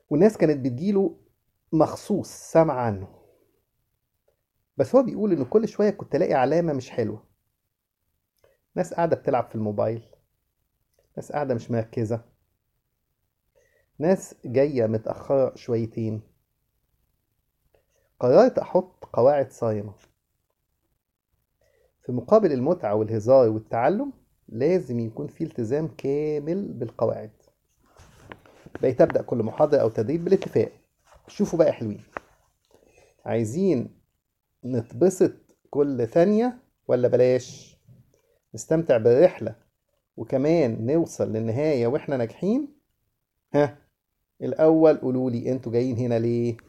والناس كانت بتجيله مخصوص سمع عنه بس هو بيقول إن كل شوية كنت ألاقي علامة مش حلوة ناس قاعدة بتلعب في الموبايل ناس قاعدة مش مركزة ناس جاية متأخرة شويتين قررت أحط قواعد صارمة في مقابل المتعة والهزار والتعلم لازم يكون في التزام كامل بالقواعد بقيت أبدأ كل محاضرة أو تدريب بالاتفاق شوفوا بقى حلوين عايزين نتبسط كل ثانية ولا بلاش نستمتع بالرحلة وكمان نوصل للنهاية وإحنا ناجحين ها الأول قولوا لي أنتوا جايين هنا ليه